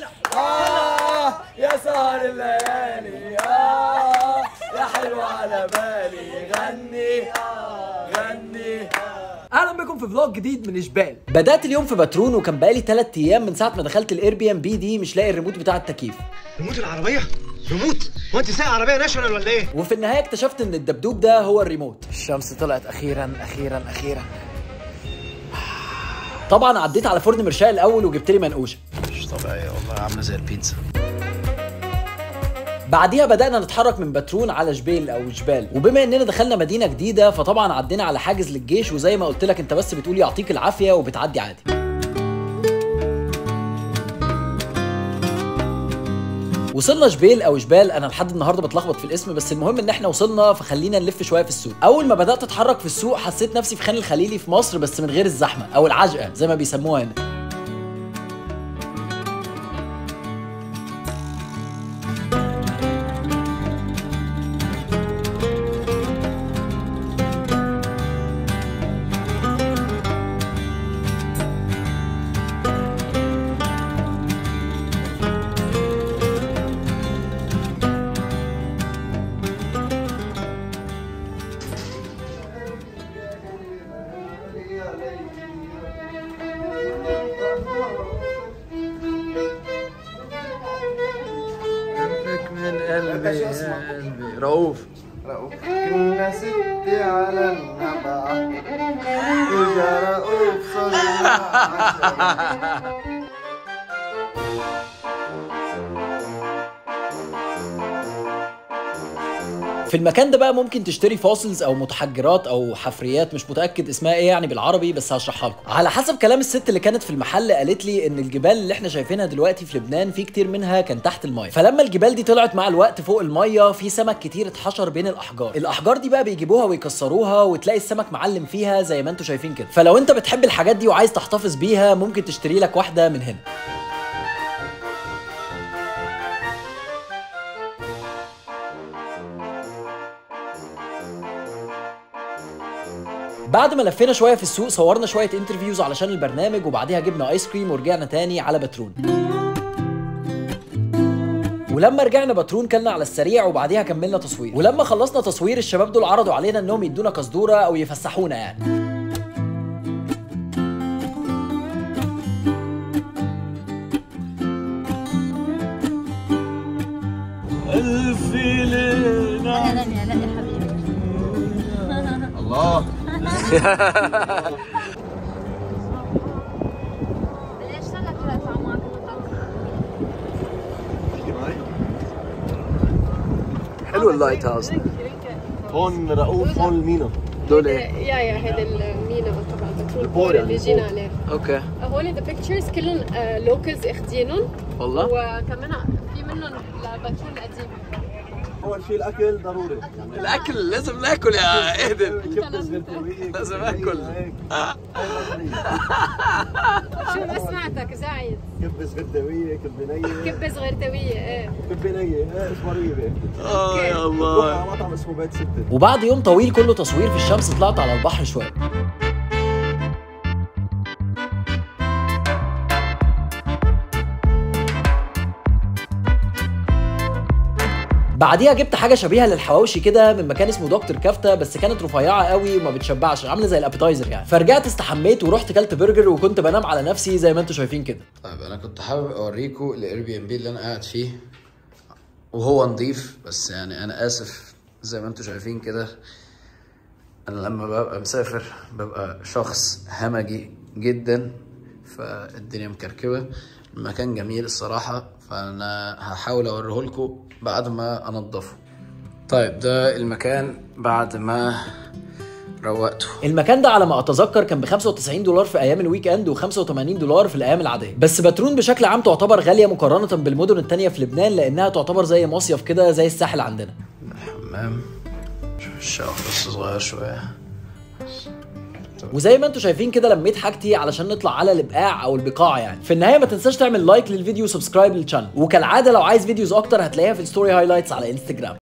آه يا سهر الليالي آه يا حلو على بالي غني غني اهلا بكم في فلوج جديد من اشبال بدات اليوم في باترون وكان بقالي 3 ايام من ساعه ما دخلت الاير بي ام بي دي مش لاقي الريموت بتاع التكييف ريموت العربية؟ ريموت؟ هو انت سايق عربية ناشونال ولا ايه؟ وفي النهايه اكتشفت ان الدبدوب ده هو الريموت الشمس طلعت اخيرا اخيرا اخيرا طبعا عديت على فرن مرشاق الاول وجبت لي منقوشه مش طبيعية والله عاملة زي البيتزا بعديها بدأنا نتحرك من باترون على جبيل أو جبال وبما إننا دخلنا مدينة جديدة فطبعا عدينا على حاجز للجيش وزي ما قلت لك أنت بس بتقول يعطيك العافية وبتعدي عادي وصلنا جبيل او جبال انا لحد النهارده بتلخبط في الاسم بس المهم ان احنا وصلنا فخلينا نلف شويه في السوق اول ما بدات اتحرك في السوق حسيت نفسي في خان الخليلي في مصر بس من غير الزحمه او العجقه زي ما بيسموها هنا من قلبي قلبي رؤوف كنا ستي على النبع وجا رؤوف صلى عشرة في المكان ده بقى ممكن تشتري فاصلز او متحجرات او حفريات مش متاكد اسمها ايه يعني بالعربي بس هشرحها لكم على حسب كلام الست اللي كانت في المحل قالت لي ان الجبال اللي احنا شايفينها دلوقتي في لبنان في كتير منها كان تحت المايه فلما الجبال دي طلعت مع الوقت فوق المايه في سمك كتير اتحشر بين الاحجار الاحجار دي بقى بيجيبوها ويكسروها وتلاقي السمك معلم فيها زي ما انتم شايفين كده فلو انت بتحب الحاجات دي وعايز تحتفظ بيها ممكن تشتري لك واحده من هنا بعد ما لفينا شويه في السوق صورنا شويه انترفيوز علشان البرنامج وبعديها جبنا ايس كريم ورجعنا تاني على باترون ولما رجعنا باترون كلنا على السريع وبعديها كملنا تصوير ولما خلصنا تصوير الشباب دول عرضوا علينا انهم يدونا كزدوره او يفسحونا يعني اهلا يا لا يا حبيبي الله ليش صار طلع طعم معك تيجي معي حلو اللايت هاوس هون رؤوف هون المينا دول يا يا هذا المينا تبع البترول البور بور يعني اللي البور. جينا عليه اوكي هول ذا بيكتشرز كلهم لوكلز اخذينهم والله وكمان في منهم لبترول القديم اول شيء الاكل ضروري الاكل لازم ناكل يا اهدن كبده زغرتاويه لازم آكل. شو ما سمعتك زايد كبده زغرتاويه كبده نيه كبه صغيرتويه ايه كبده نيه ايه اسمريه بقى اه يا بروح الله على مطعم اسمه بيت ستة وبعد يوم طويل كله تصوير في الشمس طلعت على البحر شويه بعديها جبت حاجه شبيهه للحواوشي كده من مكان اسمه دكتور كفته بس كانت رفيعه قوي وما بتشبعش عامله زي الابيتايزر يعني فرجعت استحميت ورحت كلت برجر وكنت بنام على نفسي زي ما انتم شايفين كده طيب انا كنت حابب اوريكم الاير بي ام بي اللي انا قاعد فيه وهو نظيف بس يعني انا اسف زي ما انتم شايفين كده انا لما ببقى مسافر ببقى شخص همجي جدا فالدنيا مكركبه المكان جميل الصراحه فانا هحاول اوريه لكم بعد ما انضفه طيب ده المكان بعد ما روقته المكان ده على ما اتذكر كان ب 95 دولار في ايام الويك اند و85 دولار في الايام العاديه بس باترون بشكل عام تعتبر غاليه مقارنه بالمدن التانية في لبنان لانها تعتبر زي مصيف كده زي الساحل عندنا الحمام شوف الشقف بس صغير شويه وزي ما انتم شايفين كده لميت حاجتي علشان نطلع على الابقاع او البقاع يعني في النهايه ما تنساش تعمل لايك للفيديو وسبسكرايب للشانل وكالعاده لو عايز فيديوز اكتر هتلاقيها في الستوري هايلايتس على انستجرام